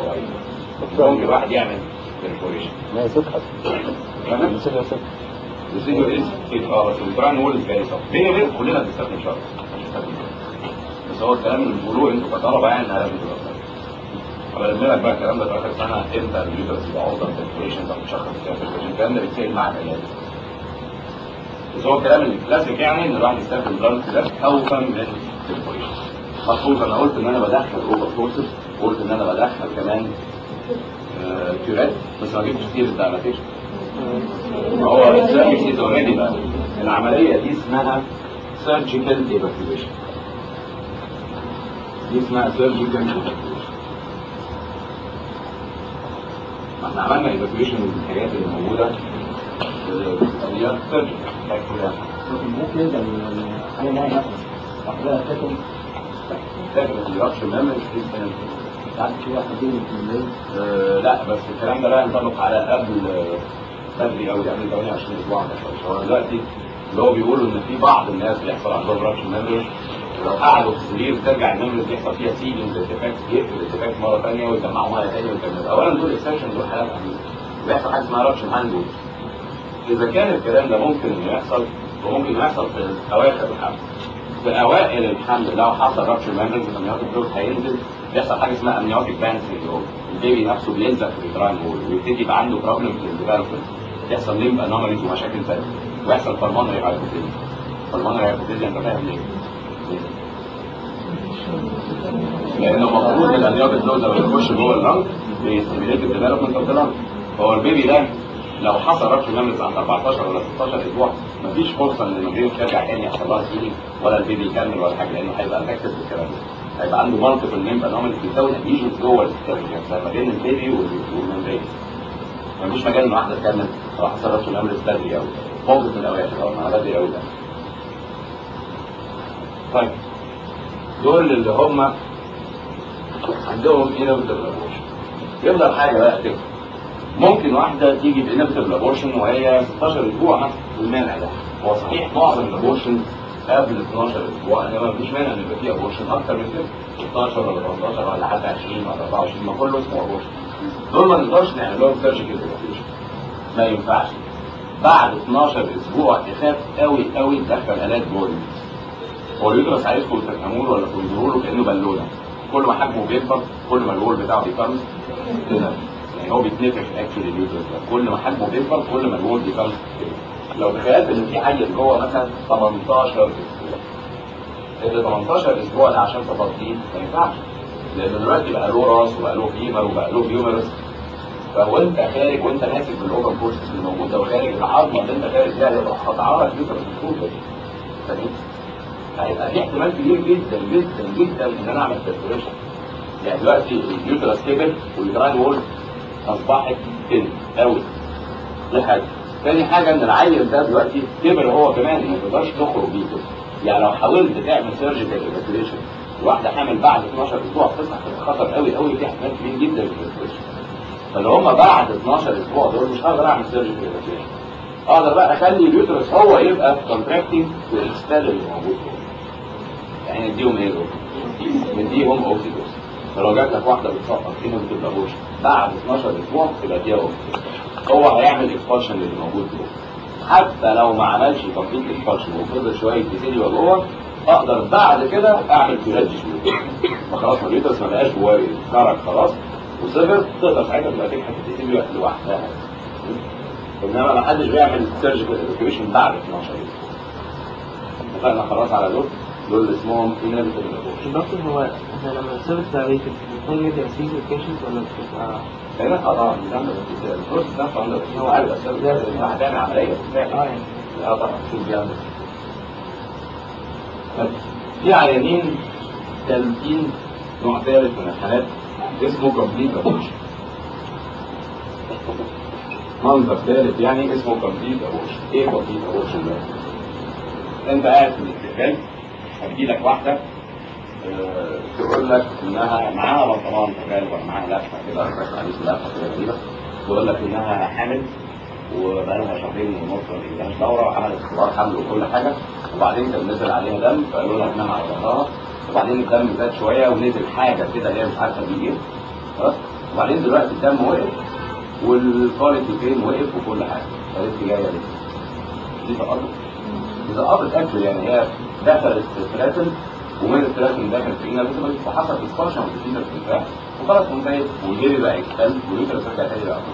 هو ممكن واحد يعمل بيرفوريشن ما يسكحت تمام؟ يسكحت يسكحت الفيديو از اه بس البراين وول ازاي صح بيني وبين كلنا بنستخدم شرط مش بنستخدم شرط. بس هو الكلام اللي بتقولوه انتوا كطلبه يعني انها لازم تبقى صح. بلم لك بقى الكلام ده في اخر سنه امتى اليوترس يبقى عرضه للبريشن ده متشخص ازاي البريشن الكلام ده بيتسال مع العيال بس هو الكلام الكلاسيك يعني ان الواحد يستخدم بلانك ده خوفا من البريشن مخصوص انا قلت ان انا بدخل اوفر فورسز وقلت ان انا بدخل كمان آه، كيورات بس ما جبتش كتير الدايلاتيشن هو السيرفيس از اوريدي بقى العمليه دي اسمها سيرجيكال ايفاكيويشن دي اسمها سيرجيكال ايفاكيويشن ما احنا عملنا ايفاكيويشن من الحاجات اللي موجوده آه، هي سيرجيكال ممكن يبقى من حاجه لها نفس بعدها تاكل فاكر الرياكشن ميموري سيستم ساعات في واحد بيجي في الليل آه، لا بس الكلام ده لا ينطبق على قبل آه، بدري قوي قبل 28 اسبوع ما يحصلش هو دلوقتي اللي هو بيقولوا ان في بعض الناس بيحصل عندهم رابش ميموري لو قعدوا في السرير ترجع الميموري يحصل فيها سيلينج للديفكت يقفل الديفكت مره ثانيه ويجمعوا مره ثانيه ويكملوا اولا دول اكسبشن دول حالات عاديه بيحصل حاجه اسمها رابش هاند اذا كان الكلام ده ممكن انه يحصل وممكن يحصل في اواخر الحمل في اوائل الحمل لو حصل رابش ميموري الامنيوتيك فلويد هينزل بيحصل حاجه اسمها امنيوتيك بان سيندروم البيبي نفسه بيلزق في الجدران وول ويبتدي يبقى عنده بروبلم في الديفلوبمنت يحصل ليمب انوماليز ومشاكل ثانيه ويحصل بالمونري هايبوتيزم بالمونري هايبوتيزم انت فاهم ليه؟ لانه المفروض الامنيوتيك فلويد لما يخش جوه اللنج بيستيميليت الديفلوبمنت اوف ذا لنج هو البيبي ده لو حصل رابش ميموريز عند 14 ولا 16 اسبوع مفيش فرصه ان الممبرين ترجع تاني يحصل لها سيلينج ولا البيبي يكمل ولا حاجه لانه هيبقى افكتد بالكلام ده هيبقى عنده مالتيبل ليمب انوماليز بتزود اديشنز جوه السيرفكس ما بين البيبي والممبرين مفيش مجال ان واحده تكمل لو حصل رابش ميموريز بدري قوي ممكن في الاواخر او مع بدري قوي ده طيب دول اللي هم عندهم انابتبل ابورشن يفضل حاجه بقى كده ممكن واحده تيجي بانابتبل ابورشن وهي 16 اسبوع مثلا المانع ده هو صحيح معظم الابورشن قبل 12 اسبوع انما مفيش مانع ان يبقى فيه ابورشن اكتر من كده 16 ولا 18 ولا حتى 20 ولا 24 ما كله اسمه ابورشن دول ما نقدرش نعمل لهم سيرجيكال ايفاكيويشن ما ينفعش بعد 12 اسبوع تخاف قوي قوي تدخل الات جوه هو اليوترس عايزكم تفهموا له ولا تنظروا له كانه بالونه كل ما حجمه بيكبر كل ما الوول بتاعه بيكبر كده يعني هو بيتنفخ اكشلي اليوترس ده كل ما حجمه بيكبر كل ما الوول بيكبر كده لو تخيلت ان في عيل جوه مثلا 18 اسبوع ال 18 اسبوع ده عشان تفضيه ما ينفعش لان دلوقتي بقى له راس وبقى له فيمر وبقى له هيومرس فهو انت خارج وانت ماسك بالاوبن فورسز اللي موجوده وخارج العظمه اللي انت خارج بيها هيبقى قطعها لك يوترس الفوق فاهم؟ هيبقى في احتمال كبير جدا جدا جدا ان انا اعمل تربريشن يعني دلوقتي اليوترس كبر والجراين وول اصبحت تن قوي دي حاجه تاني حاجه ان العيل ده دلوقتي كبر هو كمان ما تقدرش تخرج بيه كده يعني لو حاولت تعمل سيرجيكال ايفاكيوليشن واحده حامل بعد 12 اسبوع بتصحى في خطر قوي قوي في احتمال كبير جدا للايفاكيوليشن فلو هم بعد 12 اسبوع دول مش هقدر اعمل سيرجيكال ايفاكيوليشن اقدر بقى اخلي اليوترس هو يبقى كونتراكتنج والاكستال اللي موجود جوه يعني نديهم ايه دول؟ نديهم اوكسيتوس فلو جات لك واحده بتسقط فينا بتبقى بوش بعد 12 اسبوع تبقى دي اوكسيتوس هو هيعمل اكسبالشن للي موجود جوه حتى لو ما عملش كومبليت اكسبالشن وفضل شويه بيسيليا جوه اقدر بعد كده اعمل كولاج فخلاص اليوترس ما بقاش جواه خرج خلاص وصغر تقدر ساعتها تبقى تكحت البيسيليا لوحدها انما ما حدش بيعمل سيرجيكال ايفاكيويشن بعد 12 اسبوع اتفقنا خلاص على دول دول اللي اسمهم inevitable abortion دكتور هو احنا لما السيرفيس دايريتد بنحتاج ندي اسيد بيشنت ولا بتبقى هنا اه طبعا بنعمل البروسيس نفسه عنده هو عارف بس انت هتعمل عمليه اه بالفعل يعني اه طبعا شوف بيعمل طيب، في عيانين ثالثين نوع ثالث من الحالات اسمه كومبليت ابورشن منظر ثالث يعني اسمه كومبليت ابورشن ايه كومبليت ابورشن ده؟ انت قاعد في الاستقبال هتجي لك واحده آه، تقول لك انها معاها بنطلون تخيل ولا معاها لفه كده ركبت عليه لفه كده غريبه تقول لك انها حامل وبقالها شهرين ونص ما بيجيلهاش دوره وعملت اختبار حمل وكل حاجه وبعدين كان نزل عليها دم فقالوا لها تنام على ظهرها وبعدين الدم زاد شويه ونزل حاجه كده هي مش عارفه دي ايه خلاص وبعدين دلوقتي الدم وقف والكواليتي فين وقف وكل حاجه قالت لي جايه ليه؟ دي تقاطع إذا قطت أكل يعني هي دخلت ثلاثن ومن الثلاثن دخلت في إينا بس فحصل إسقاطها في إينا الدفاع وخلاص انتهت والجيري بقى اكتل واليوتر رجع تاني بقى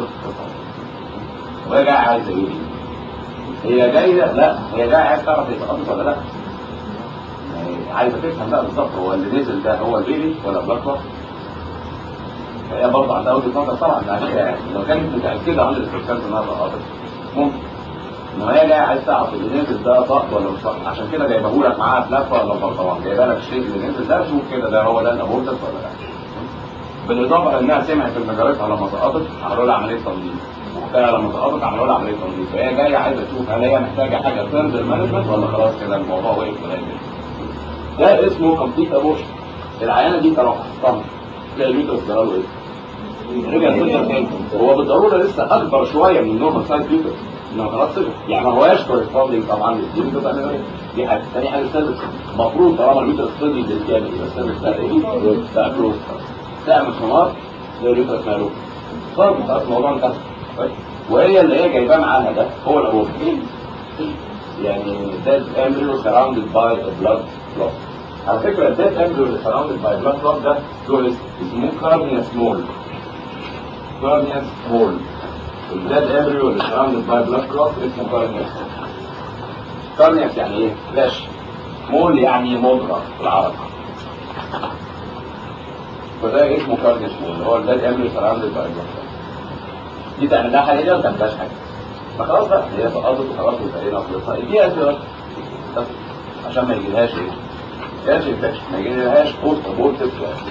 وهي جاية عايزة إيه دي؟ هي جاية لا هي جاية عايزة تعرف هي سقطت ولا لا يعني عايزة تفهم بقى بالظبط هو اللي نزل ده هو البيبي ولا بلاك فهي برضه عندها وجهة نظر طبعا لأن هي لو كانت متأكدة 100% إنها سقطت ممكن انما هي جايه عايز تعرف اللي نزل ده سقط ولا مش سقط عشان كده جايبه لك معاها فلافه ولا برطمان جايبه لك الشيء اللي نزل ده شوف كده ده هو ده الابورتس ولا لا بالاضافه لانها سمعت ان جارتها لما سقطت عملوا لها عمليه تنظيف واختها لما سقطت عملوا لها عمليه تنظيف فهي جايه عايزه تشوف هل هي محتاجه حاجه فيرذر مانجمنت ولا خلاص كده الموضوع وقف لغايه كده ده اسمه كومبليت ابورشن العيانه دي تروح حطها تلاقي اليوترس جرى له ايه؟ رجع صغر تاني هو بالضروره لسه اكبر شويه من النورمال سايز يوترس انما خلاص صغر يعني ما هواش كورسبوندنج طبعا للجيم بتبقى أنا- دي حاجه تاني حاجه السيرفس المفروض طالما اليوترس فضي بالكامل يبقى السيرفس ده ايه؟ بقى كلوز تعمل حمار زي اليوترس مالوف خلاص خلاص الموضوع انتهى طيب. وهي اللي هي جايباه معاها ده هو الابورت يعني dead embryo surrounded by a blood clot على فكرة الديد embryo اللي surrounded by blood clot ده دول اسمه cardiac small cardiac small الديد embryo اللي surrounded by blood clot اسمه cardiac small cardiac يعني ايه؟ فلاش مول يعني مضغة في العربي فده اسمه cardiac small اللي هو الديد embryo surrounded by blood clot دي تعمل لها حاجة دي ولا ما تعملهاش حاجة فخلاص بقى هي سقطت وخلاص وانتهينا خلصنا اديها انتي بس عشان ما يجيلهاش ايه؟ ما يجيلهاش انفكشن ما يجيلهاش بوست ابورتيف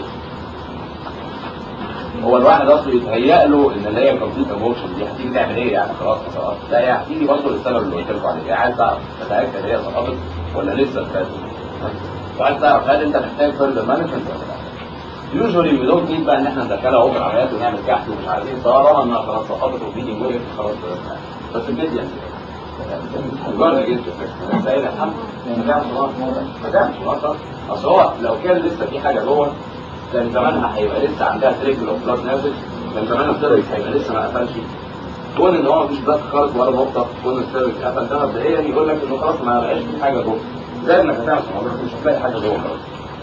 هو الواحد اصلا يتهيأ له ان اللي هي كومبليت ابورشن دي هتيجي تعمل ايه يعني خلاص ما سقطت لا هي هتيجي برضه للسبب اللي قلت لكم عليه هي عايز تعرف تتاكد هي سقطت ولا لسه فاتت وعايز تعرف هل انت محتاج فيرذر مانجمنت ولا لا يوجوالي وي دونت نيد بقى ان احنا ندخلها اوبر عمليات ونعمل كحت ومش عارف ايه طالما انها خلاص سقطت وبيدنج وقف خلاص بس الجد يعني مجرد جد انت قايل الحمد ما تعملش غلط ما تعملش غلط اصل هو لو كان لسه في حاجه جوه كان زمانها هيبقى لسه عندها تريجل اوف بلاد نازل كان زمانها السيرفيس هيبقى لسه ما قفلش كون ان هو مفيش بلاد خالص ولا نقطه كون السيرفيس قفل ده مبدئيا يقول لك انه خلاص ما بقاش في حاجه جوه زي انك هتعمل سونوجرافي مش هتلاقي حاجه جوه خالص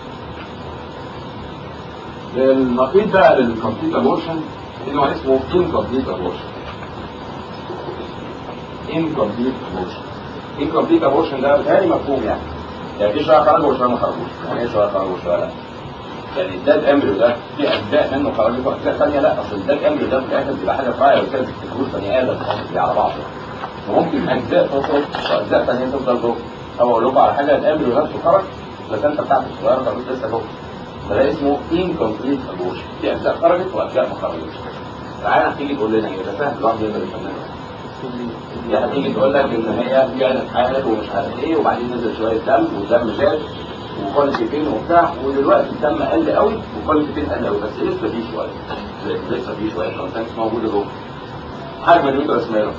النقيض بقى للكمبليت ابورشن انه اسمه incomplete abortion incomplete abortion incomplete abortion ده بتهيألي مفهوم يعني يعني في شويه خرجوا وشويه ما خرجوش يعني ايه شويه خرجوا وشويه لا يعني ده الامبريو ده في اجزاء منه خرجت واجزاء ثانيه لا اصل ده الامبريو ده في الاخر بيبقى حاجه فراير وكده بتفتكروش بني ادم دي على بعض وممكن اجزاء تخرج واجزاء ثانيه تفضل جوه او اقول لكم على حاجه الامبريو نفسه خرج بس انت بتاعته الصغيره خلاص لسه جوه فده اسمه incomplete abortion في اجزاء خرجت واجزاء ما خرجتش تعالى هتيجي تقول لنا ايه ده سهل الواحد يقدر يفهمها يعني هتيجي تقول لك ان هي كانت حامل ومش عارف ايه وبعدين نزل شويه دم والدم زاد وكواليتي فين وبتاع ودلوقتي الدم قل قوي وكواليتي فين قل قوي بس لسه في شويه لسه في شويه كونتنتس موجوده جوه حجم اليوترس ماله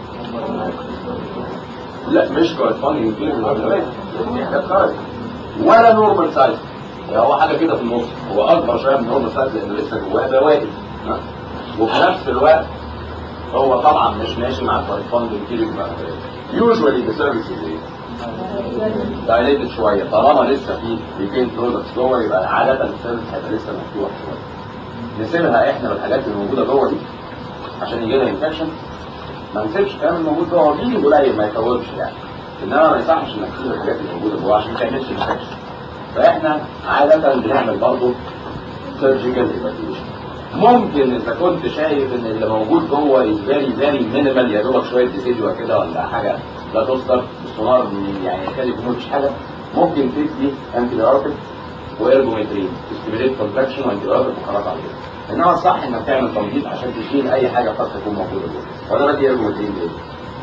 لا مش كورسبوندينج فيه حاجات خرجت ولا نورمال سايز يعني هو حاجه كده في النص هو اكبر شويه من نورمال سايز لانه لسه جواه بواقي وفي نفس الوقت هو طبعا مش ماشي مع الكورسبوندينج فيه يوجوالي بسيرفيسز ايه؟ دايليتد شويه طالما لسه في ريتين برودكتس جوه يبقى عاده السيرفيس هيبقى لسه مفتوح شويه نسيبها احنا والحاجات اللي موجوده جوه دي عشان يجي لها انفكشن ما نسيبش الكلام الموجود جوه هو بيجي قليل ما يطولش يعني انما ما يصحش انك تسيب الحاجات اللي موجوده جوه عشان ما تعملش انفكشن فاحنا عاده بنعمل برضه سيرجيكال ايفاكيويشن ممكن اذا كنت شايف ان اللي موجود جوه از فيري فيري مينيمال يا دوبك شويه ديسيدوا كده ولا حاجه لا تذكر بالسونار يعني يكاد يكون مفيش حاجه ممكن تدي انتي بايوتيك وارجومترين تستمريت كونتراكشن وانتي بايوتيك وخلاص على كده انما الصح انك تعمل تمريض عشان تشيل اي حاجه قد تكون موجوده جوه وانا بدي ارجومترين ليه؟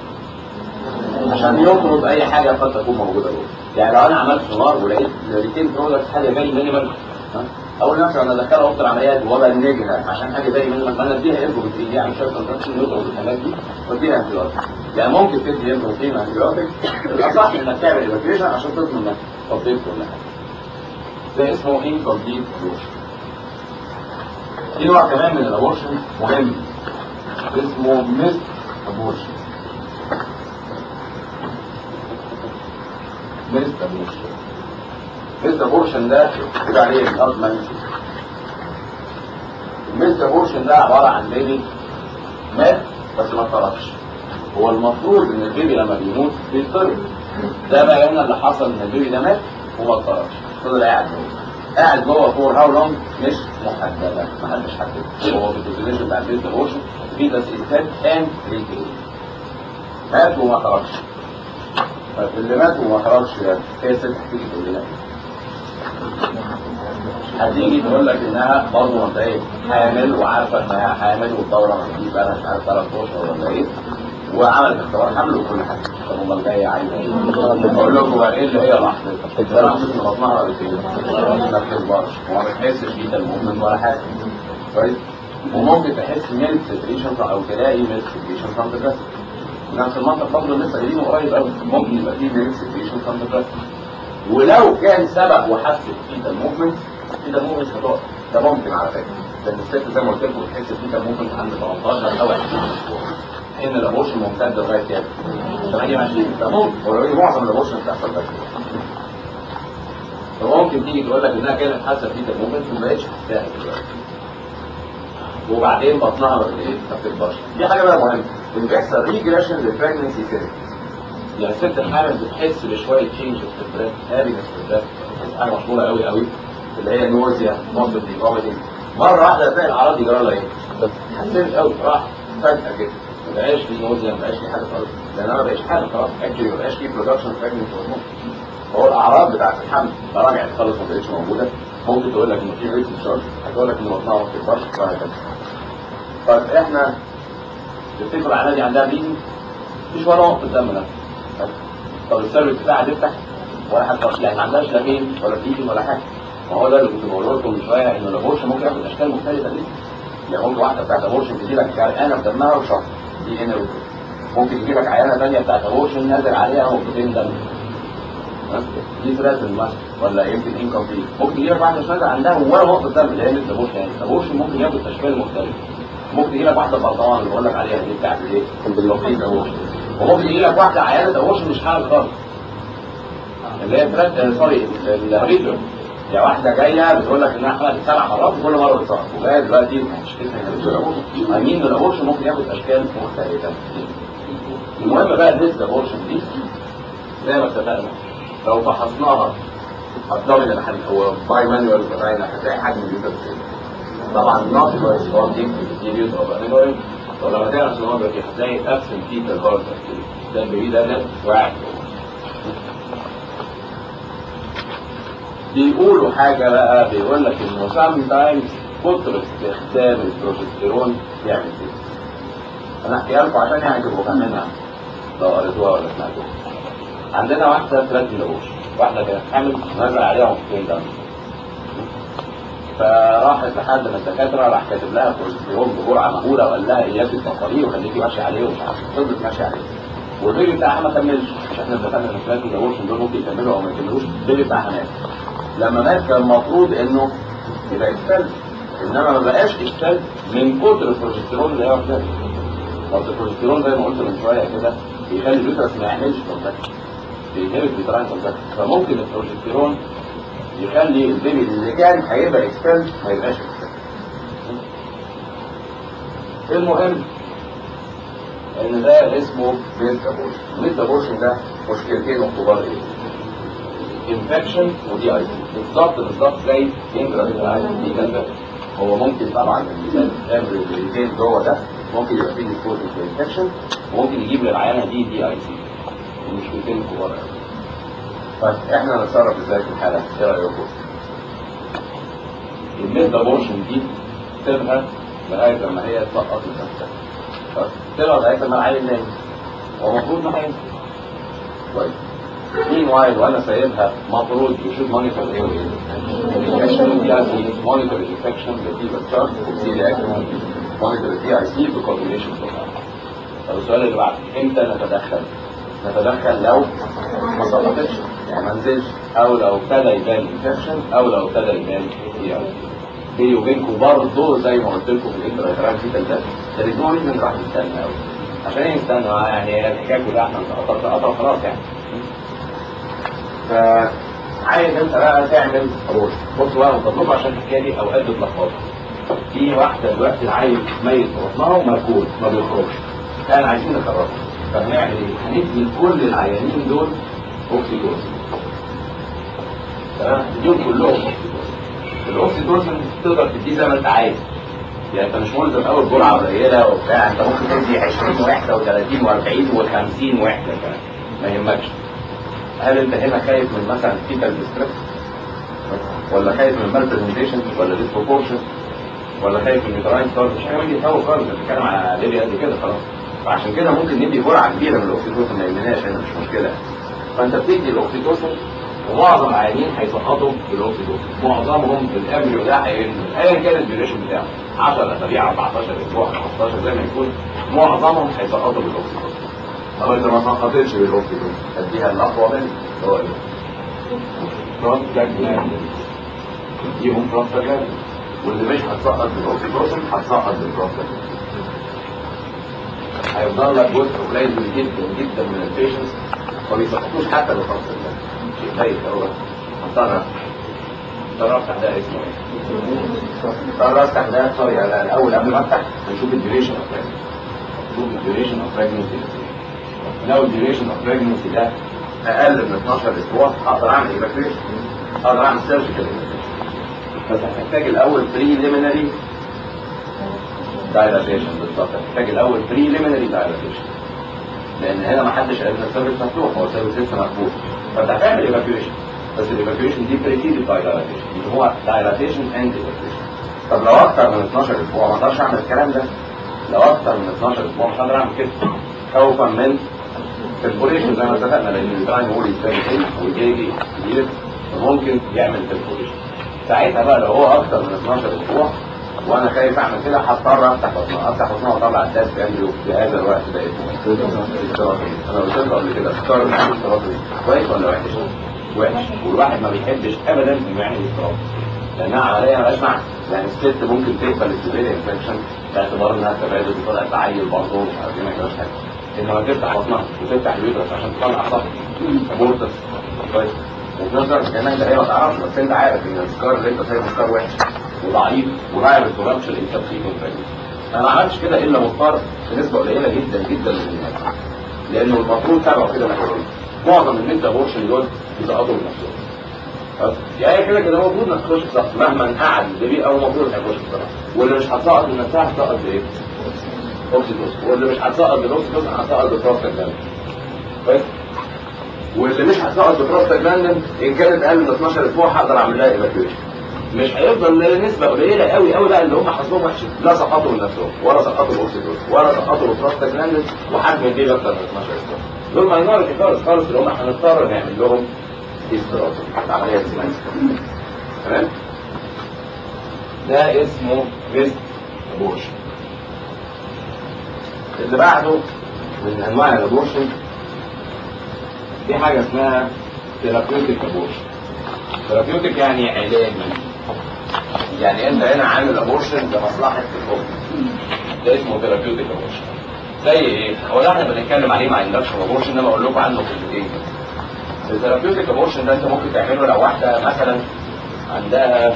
عشان يطرد اي حاجه قد تكون موجوده جوه يعني لو انا عملت سونار ولقيت ريتين برودكت حاجه فيري مينيمال اول نفسي انا ادخلها اوضه العمليات وبنجها عشان حاجه زي من ما انا اديها ارجومترين يعني شويه كونتراكشن يطرد الحاجات دي واديها انتيبيوتيك يعني ممكن تدي ارجومترين انتيبيوتيك الاصح انك تعمل ايفاكيويشن عشان تضمن انك تطبيق كل حاجه ده اسمه انكمبليت ابورشن في نوع كمان من الابورشن مهم اسمه ميست ابورشن ميست ابورشن ميست ابورشن ده بيبقى عليه الارض الميست ابورشن ده عباره عن بيبي مات بس ما اتطردش هو المفروض ان البيبي لما بيموت بيتطرد ده بقى هنا اللي حصل ان البيبي ده مات وما اتطردش فضل قاعد جوه قاعد جوه فور هاو لونج مش محدده ما حدش حدد هو في الديفينيشن بتاع الميست ابورشن في بس انسان كان ريتين مات وما خرجش اللي مات وما خرجش ده هي ست هتيجي تقول لنا هتيجي تقول لك انها برضه مبدئيا حامل وعارفه انها حامل والدوره ما دي بقى مش عارف ثلاث اشهر ولا ايه وعملت اختبار حمل وكل حاجه طب امال جايه عايزه ايه؟ اقول لكم بقى ايه اللي هي لحظتها؟ لحظه ان بطنها ولا ايه؟ ما بتكبرش وما بتحسش بيه المؤمن ولا حاجه كويس؟ وممكن تحس ميلك سكريشن او تلاقي ميلك سكريشن فروم ذا نفس المنطق برضه لسه قايلينه قريب قوي ممكن يبقى فيه ميلك سكريشن فروم ذا ولو كان سبب وحس في الموفمنت في الموفمنت هتقف ده ممكن على فكره لان الست زي ما قلت لكم بتحس في الموفمنت عند 18 او 20 اسبوع ان الابورشن ممتد لغايه كام؟ 28 ده ممكن ولو معظم الابورشن بتحصل بس فممكن تيجي تقول لك انها كانت حاسه في الموفمنت وما بقتش حاساها دلوقتي وبعدين بطنها ما ايه ما بتكبرش دي حاجه بقى مهمه ان بيحصل ريجريشن للبريجنسي سيرفيس يعني الست الحامل بتحس بشويه تشينج في البريد هابينس في البريد حاجه مشهوره قوي قوي اللي هي نوزيا موبل دي مره واحده تلاقي الاعراض دي جرى لها ايه؟ حسيت قوي راح فجاه كده ما بقاش في نوزيا ما بقاش في حاجه خالص لان انا ما بقاش حاجه خلاص اكشلي ما بقاش في برودكشن بريجنسي هرمون فهو الاعراض بتاعت الحمل رجعت خالص ما بقتش موجوده ممكن تقول لك ان في ريت تشارج هتقول لك ان بطنها ما بتكبرش وهكذا طيب احنا تفتكروا العيانه دي عندها بليدنج مفيش ولا نقطه دم نفسه طب السيرفيس بتاعها تفتح ولا حتى لا ما عندهاش لا بين ولا بليدنج ولا حاجه ما هو ده اللي كنت بقوله لكم من شويه انه الابورشن ممكن ياخد اشكال مختلفه جدا يعني ممكن واحده بتاعت ابورشن تجي لك عرقانه بدمها وشهر دي هنا وكده ممكن يجي لك عيانه ثانيه بتاعت ابورشن نازل عليها نقطتين دم دي ثلاثة مثلا ولا يمكن انكمبليت ممكن يجي لك واحده مش نازل عندها ولا نقطه دم اللي هي مثل ابورشن يعني الابورشن ممكن ياخد اشكال مختلفه ممكن يجي لك واحده بلطوان اللي بقول لك عليها دي بتاعت الايه؟ الكومبليت ابورشن وممكن يجي لك واحده عيانه ابورشن مش حامل خالص اللي هي ثلاث سوري الريجن يا واحدة جاية بتقول لك انها حملت سبع مرات وكل مرة بتصاب وجاية دلوقتي مش كده امين الابورشن ممكن ياخد اشكال مختلفة المهم بقى الريسك ابورشن دي زي ما اتفقنا لو فحصناها ابدومينال هو باي مانوال فاجينا هتلاقي حجم اليوتر طبعا نوت كورسبوندينج بيريود اوف انيمال ولما تعرف سونوجرافي هتلاقي ابسنت فيتال هارت ده البيبي ده ده واعي بيقولوا حاجة بقى بيقول لك انه سام تايمز كتر استخدام البروجستيرون يعمل كده. انا احكيها لكم عشان يعني تبقوا فاهمينها لو قريتوها ولا سمعتوها. عندنا واحدة ثلاث ملوش واحدة كانت حامل نزل عليها نقطتين دم. فراحت لحد من الدكاترة راح كاتب لها بروجستيرون بجرعة مهولة وقال لها اياك التقارير وخليكي ماشية عليه ومش عارف فضلت ماشية عليه. والبيبي بتاعها ما كملش مش احنا اتفقنا ان ثلاث ملوش دول ممكن يكملوا او ما يكملوش البيبي بتاعها مات. لما مات كان المفروض انه يبقى اكتل انما ما بقاش اكتل من كتر البروجستيرون اللي هي واخداه اصل البروجستيرون زي ما قلت من شويه كده بيخلي اليوترس ما يعملش كونتاكت بينهبط بيتراين كونتاكت فممكن البروجستيرون يخلي البيبي اللي كان هيبقى اكتل ما يبقاش اكتل المهم ان ده اسمه ميد ابورشن ميد ابورشن ده مشكلتين وكبار ايه انفكشن ودي اي سي بالظبط بالظبط زي انترا هو ممكن طبعا الانسان يعمل البريتين جوه ده ممكن يبقى فيه ديسبوز انفكشن وممكن يجيب للعيانه دي دي اي سي المشكلتين كبار قوي طيب احنا نتصرف ازاي في الحاله؟ ايه رايكم؟ الميد ابورشن دي سيبها لغايه لما هي تسقط نفسها تبقى لغايه ما العيل نايم هو المفروض ما هينزل كويس مين وايل وانا سايبها مفروض يشوف مونيتور ايه وايه انفكشن دي اي سي مونيتور انفكشن بتيجي تشارت وتسي رياكشن مونيتور دي اي سي بكوردينيشن طب السؤال اللي بعده امتى نتدخل؟ نتدخل لو ما سقطتش يعني ما نزلش او لو ابتدى يبان انفكشن او لو ابتدى يبان دي اي سي بيني وبينكم برضه زي ما قلت لكم في الانترا في ده ده ريزون ريزون راح يستنى قوي عشان ايه يستنى يعني الحكايه كلها احنا قطرت قطر خلاص يعني فعايز انت بقى تعمل روش بص بقى وتطلبها عشان الحكايه دي اوقات بتلخبط في واحده دلوقتي العيل ميت في بطنها ومركون ما بيخرجش كان عايزين نخرجها فهنعمل ايه؟ هندي لكل العيانين دول اوكسيتوسن تمام؟ تديهم كلهم اوكسيتوسن الاوكسيتوسن تقدر تديه زي ما انت عايز يعني انت مش ملزم اول جرعه قليله وبتاع انت ممكن تدي 20 وحده و30 و40 و50 وحده كمان ما يهمكش هل انت هنا خايف من مثلا فيتال ديستريس ولا خايف من مال برزنتيشن ولا ديسبروبورشن ولا خايف من يوتراين ستارز مش حاجه دي تخوف خالص بتتكلم على ليبيا قد كده خلاص فعشان كده ممكن ندي جرعه كبيره من الاوكسيتوسن ما يهمناش هنا مش مشكله فانت بتدي الاوكسيتوسن ومعظم العيانين هيسقطوا بالاوكسيتوسن معظمهم الامبريو ده هينزل ايا كان الديوريشن بتاعه 10 اسابيع 14 اسبوع 15 زي ما يكون معظمهم هيسقطوا بالاوكسيتوسن طب انت ما سقطتش بالاوكسيتوسن اديها الاقوى منه اللي هو ايه؟ بروستاجلاندين اديهم بروستاجلاندين واللي مش هتسقط بالاوكسيتوسن هتسقط بالبروستاجلاندين هيفضل لك جزء قليل جدا جدا من البيشنتس ما بيسقطوش حتى بالبروستاجلاندين شيء قليل هو هنطرف طرف ده اسمه ايه؟ طرف تحت ده سوري لا الاول قبل ما افتح هنشوف الديوريشن اوف بريجنسي نشوف الديوريشن اوف بريجنسي لو الديوريشن اوف بريجنسي ده اقل من 12 اسبوع اقدر اعمل ايفاكيويشن اقدر اعمل سيرجيكال بس هتحتاج الاول بريليمينري دايلاتيشن بالظبط هتحتاج الاول بريليمينري دايلاتيشن لان هنا ما حدش قال ان السيرفيس مفتوح هو السيرفيس لسه مقفول فانت هتعمل ايفاكيويشن بس الايفاكيويشن دي بريسيدد باي دايلاتيشن اللي هو دايلاتيشن اند ايفاكيويشن طب لو اكتر من 12 اسبوع ما اقدرش اعمل الكلام ده لو اكتر من 12 اسبوع مش هقدر اعمل كده خوفا من البوليشن زي ما اتفقنا لان البرايم هو يستخدم والجيجي كبير فممكن يعمل تربوليشن ساعتها بقى لو هو اكتر من 12 اسبوع وانا خايف اعمل كده هضطر افتح بطنها افتح بطنها واطلع الداس جنبي في هذا الوقت ده اسمه استراتيجي انا قلت لكم قبل كده اختار الاستراتيجي كويس ولا وحش؟ وحش والواحد ما بيحبش ابدا انه يعمل استراتيجي لانها عمليه مالهاش معنى يعني الست ممكن تقبل السيفيريا انفكشن باعتبار انها تبادل وطلعت عيل برضه ومش عارف ايه ما يجراش حاجه انما تفتح بطنها وتفتح اليوترس عشان تطلع صح ابورتس كويس وفي نفس الوقت كمان ده هي ما تعرفش بس انت عارف ان السكار اللي انت سايبه سكار وحش وضعيف وراعي بالبرودكشن اللي انت فيه انا ما عملتش كده الا مضطر بنسبه قليله جدا جدا من الناس لانه المفروض تبعه كده محورين معظم الناس ابورشن دول بيسقطوا من نفسهم خلاص؟ يعني كده كده المفروض ما تخش صح مهما قعد البيبي او المفروض ما يخش صح واللي مش هتسقط من نفسها هتسقط بايه؟ اوكسيتوس واللي مش هتسقط بالاوكسيتوس هتسقط ببروستاجلاندين كويس واللي مش هتسقط ببروستاجلاندين ان كانت اقل من 12 اسبوع هقدر اعمل لها ايفاكيويشن مش هيفضل نسبة قليلة قوي قوي بقى اللي هم حظهم وحش لا سقطوا من نفسهم ولا سقطوا الاوكسيتوس ولا سقطوا البروستاجلاندين وحجم الدين اكتر من 12 اسبوع دول ماينورتي خالص خالص اللي هم هنضطر نعمل لهم استراتيجي عملية اسمها استراتيجي. تمام ده اسمه ريست ابورشن اللي بعده من انواع الابورشن دي حاجة اسمها ثيرابيوتيك ابورشن ثيرابيوتيك يعني علاجي يعني انت هنا عامل ابورشن لمصلحة الام ده اسمه ثيرابيوتيك ابورشن زي ايه؟ هو ده احنا بنتكلم عليه مع اندكشن ابورشن انا بقول لكم عنه في الفيديو الثيرابيوتيك ابورشن ده انت ممكن تعمله لو واحدة مثلا عندها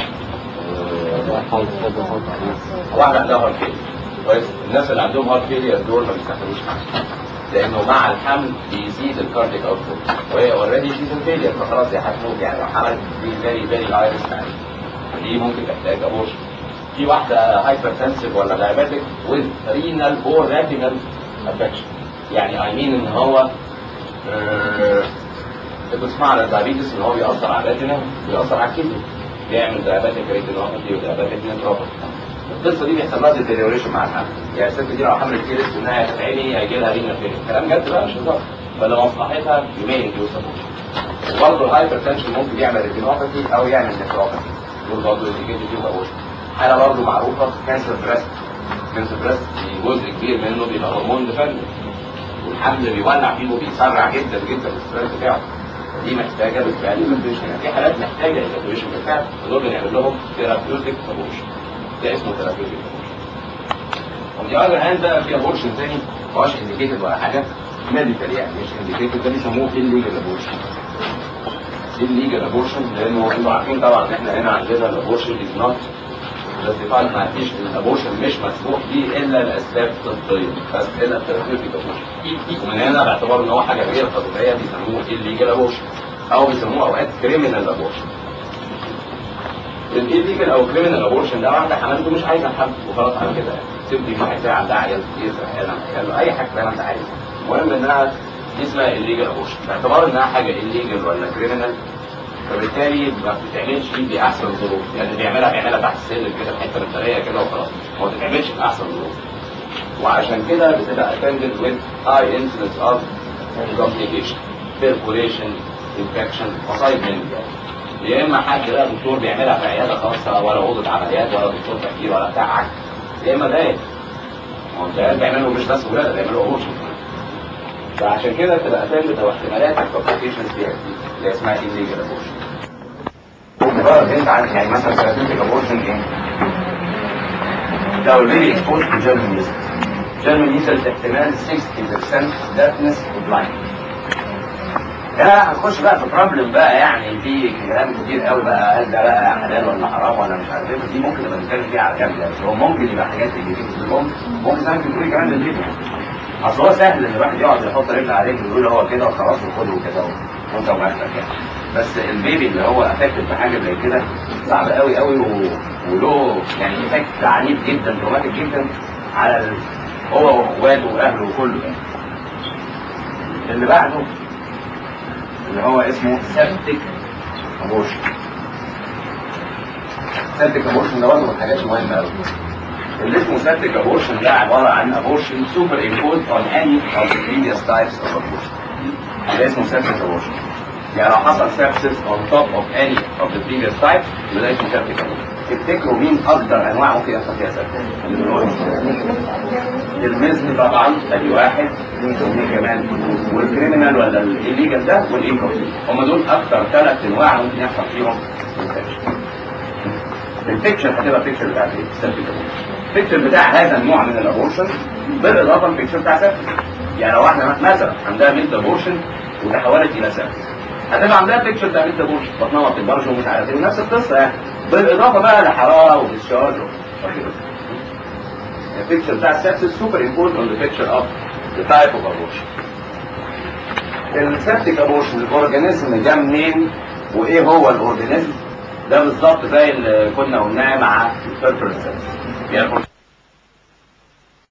واحدة عندها هارت فيلير كويس الناس اللي عندهم هارت فيلير دول ما بيستحملوش حاجة لانه مع الحمل بيزيد الكارديك اوتبوت وهي اوريدي شيز فيلير فخلاص هي هتموت يعني لو حملت دي فيري فيري هاي ريسك دي ممكن تحتاج ابورشن في واحدة هايبرتنسيف ولا دايابيتك وذ رينال اور راتينال افكشن يعني اي مين ان هو آه، بتسمع على الدايابيتس ان هو بيأثر على الريتنا بيأثر على الكدني بيعمل دايابيتك ريتينوباثي ودايابيتك نيتروباثي القصه دي بيحصل لها ديتيريوريشن مع الحمل يعني الست دي لو حملت كيلس انها هتتعمي هيجي لها رينا فين كلام جد بقى مش هزار فلمصلحتها يومين يوصل وبرضه الهايبر تنشن ممكن يعمل ريتينوباثي او يعمل نيتروباثي دول برضه انديكيتد فيهم اول حاله برضه معروفه كانسر بريست كانسر بريست جزء كبير منه بيبقى هرمون ديفندنت والحمل بيولع فيه وبيسرع جدا جدا الاسترس بتاعه دي محتاجه بالفعل ايفالويشن يعني في حالات محتاجه ايفالويشن بالفعل فدول بنعمل لهم ثيرابيوتيك ابورشن ده اسمه ثيرابيوتيك ابورشن ودي اذر هاند بقى في ابورشن تاني ما هوش انديكيتد ولا حاجه ميديكال يعني مش انديكيتد ده بيسموه الليجل ابورشن الليجل ابورشن لانه انتوا عارفين طبعا ان احنا هنا عندنا الابورشن از نوت justified ما فيش الابورشن مش مسموح به الا لاسباب طبيه بس الا الثيرابيوتيك ابورشن ومن هنا باعتبار ان هو حاجه غير قانونيه بيسموه الليجل ابورشن او بيسموه اوقات كريمنال ابورشن الليجل او كريمنال ابورشن ده واحده حملته مش عايزه الحمل وخلاص على كده سيبني مش عايزاها عندها عيال كتير عيال اي حاجه زي ما انت عايز المهم انها دي اسمها الليجل ابورشن باعتبار انها حاجه الليجل ولا كريمنال فبالتالي ما بتتعملش فيه بأحسن ظروف يعني اللي بيعملها بيعملها تحت السلم كده في حته مبدئيه كده وخلاص ما بتتعملش في احسن ظروف وعشان كده بتبقى attended with high incidence of complication perforation infection مصايب من يا اما حد بقى دكتور بيعملها في عياده خاصه ولا اوضه عمليات ولا دكتور تفكير ولا بتاع عك يا اما ده ما هو العيال بيعملوا مش بس ولاده بيعملوا اورشن فعشان كده بتبقى attended او احتمالات الكومبليكيشنز فيها كتير اللي اسمها illegal abortion مجرد انت عارف يعني مثلا ثيرابيوتيك ابورشن ايه؟ لو البيبي اكسبوز تو جيرمان ميسلز جيرمان ميسلز احتمال 60% دافنس وبلايند لا هنخش بقى في بروبلم بقى يعني في كلام كتير قوي بقى هل ده بقى حلال ولا حرام ولا مش عارف ايه دي ممكن نبقى نتكلم فيها على جنب يعني هو ممكن يبقى حاجات اللي في الام ممكن ساعات تقولي كمان للبيبي اصل هو سهل ان الواحد يقعد يحط رجل على رجل ويقول هو كده وخلاص وخده كده وانت ومالك يعني بس البيبي اللي هو افكت بحاجه زي كده صعب قوي قوي و... وله يعني افكت عنيف جدا دراماتيك جدا على ال... هو واخواته واهله وكله يعني اللي بعده اللي هو اسمه سبتك ابورشن سبتك ابورشن ده برضه من الحاجات المهمه قوي اللي اسمه سبتك ابورشن ده عباره عن ابورشن سوبر امبوز اون اني اوف previous types of abortion ده اسمه sepsis abortion يعني لو حصل sepsis on top of any of the previous types يبقى ده اسمه septic abortion تفتكروا مين اكتر انواع ممكن يحصل فيها sepsis؟ المزن طبعا ادي واحد واثنين كمان والكريمنال ولا الليجل ده والانكوبي هم دول اكتر ثلاث انواع ممكن يحصل فيهم انفكشن البيكتشر هتبقى بيكتشر بتاع ايه؟ سيرفيك البيكتشر بتاع هذا النوع من الابورشن بالاضافه للبيكتشر بتاع سيرفيك يعني لو واحده مثلا عندها ميد ابورشن وتحولت الى سيرفيك هتبقى عندها بيكتشر بتاع ميد ابورشن بطنها ما بتكبرش ومش عارف ايه ونفس القصه يعني بالاضافه بقى لحراره وديسشارج البيكتشر بتاع السيرفيك سوبر امبورتنت اون ذا بيكتشر اوف ذا تايب اوف ابورشن السيبتيك ابورشن الاورجانيزم جه منين وايه هو الاورجانيزم ده بالظبط زي اللي كنا قلناه مع البيربرسنس يعني